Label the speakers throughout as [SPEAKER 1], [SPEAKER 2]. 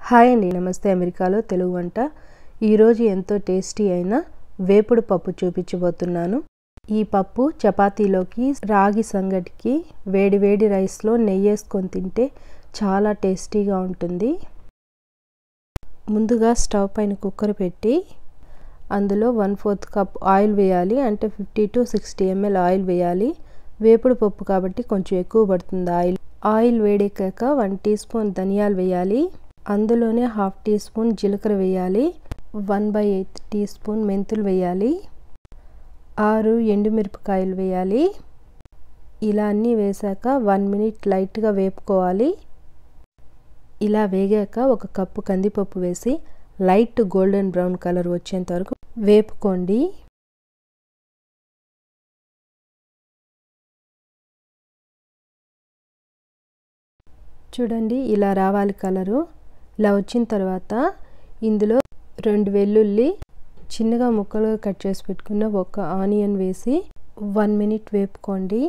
[SPEAKER 1] hi అండి నమస్తే అమెరికాలో తెలుగు వంట ఈరోజు ఎంతో టేస్టీ అయిన వేపుడు పప్పు చూపించబోతున్నాను ఈ పప్పు చపాతీలోకి రాగి సంగటికి వేడి వేడి రైస్లో నెయ్యి వేసుకొని తింటే చాలా టేస్టీగా ఉంటుంది ముందుగా స్టవ్ పైన కుక్కర్ పెట్టి అందులో వన్ ఫోర్త్ కప్ ఆయిల్ వేయాలి అంటే fifty to sixty ML oil వేయాలి వేపుడు పప్పు కాబట్టి కొంచెం ఎక్కువ పడుతుంది ఆయిల్ ఆయిల్ వేడెక్కాక వన్ టీ స్పూన్ ధనియాలు వేయాలి అందులోనే హాఫ్ టీ స్పూన్ జీలకర్ర వేయాలి one by eighth teaspoon మెంతులు వేయాలి ఆరు ఎండుమిరపకాయలు వేయాలి ఇలా అన్నీ వేసాక వన్ మినిట్ లైట్గా వేపుకోవాలి ఇలా వేగాక ఒక కప్పు కందిపప్పు వేసి లైట్ గోల్డెన్ బ్రౌన్ కలర్ వచ్చేంత వరకు వేపుకోండి చూడండి ఇలా రావాలి కలరు ఇలా వచ్చిన తర్వాత ఇందులో రెండు వెల్లుల్లి చిన్నగా ముక్కలుగా కట్ చేసి పెట్టుకున్న ఒక ఆనియన్ వేసి వన్ మినిట్ వేపుకోండి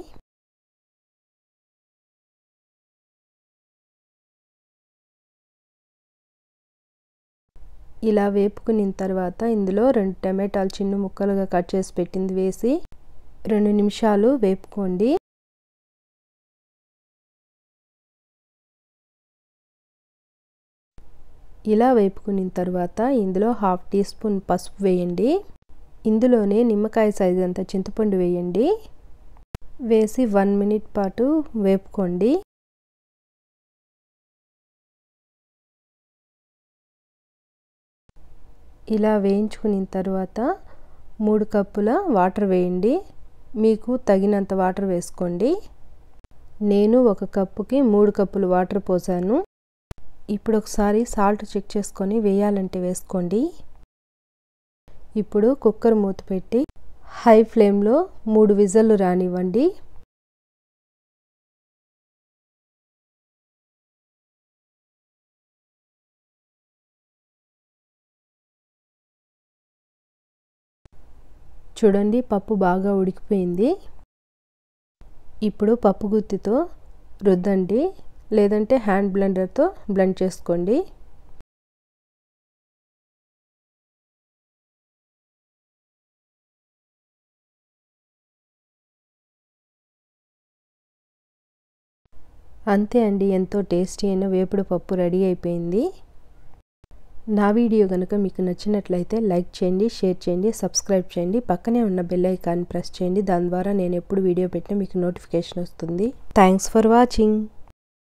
[SPEAKER 1] ఇలా వేపుకున్న తర్వాత ఇందులో రెండు టమాటాలు చిన్న ముక్కలుగా కట్ చేసి పెట్టింది వేసి రెండు నిమిషాలు వేపుకోండి ఇలా వేపుకున్న తర్వాత ఇందులో హాఫ్ టీ స్పూన్ పసుపు వేయండి ఇందులోనే నిమ్మకాయ సైజ్ అంత చింతపండు వేయండి వేసి వన్ మినిట్ పాటు వేపుకోండి ఇలా వేయించుకున్న తర్వాత మూడు కప్పుల వాటర్ వేయండి మీకు తగినంత వాటర్ వేసుకోండి నేను ఒక కప్పుకి మూడు కప్పులు వాటర్ పోసాను ఇప్పుడు ఒకసారి సాల్ట్ చెక్ చేసుకొని వేయాలంటే వేసుకోండి ఇప్పుడు కుక్కర్ మూత పెట్టి హై ఫ్లేమ్లో మూడు విజల్లు రానివ్వండి చూడండి పప్పు బాగా ఉడికిపోయింది ఇప్పుడు పప్పు గుత్తితో రుద్దండి లేదంటే హ్యాండ్ బ్లెండర్తో బ్లెండ్ చేసుకోండి అంతే అండి ఎంతో టేస్టీ అయిన వేపుడు పప్పు రెడీ అయిపోయింది నా వీడియో కనుక మీకు నచ్చినట్లయితే లైక్ చేయండి షేర్ చేయండి సబ్స్క్రైబ్ చేయండి పక్కనే ఉన్న బెల్ ఐకాన్ ప్రెస్ చేయండి దాని ద్వారా నేను ఎప్పుడు వీడియో పెట్టినా మీకు నోటిఫికేషన్ వస్తుంది థ్యాంక్స్ ఫర్ వాచింగ్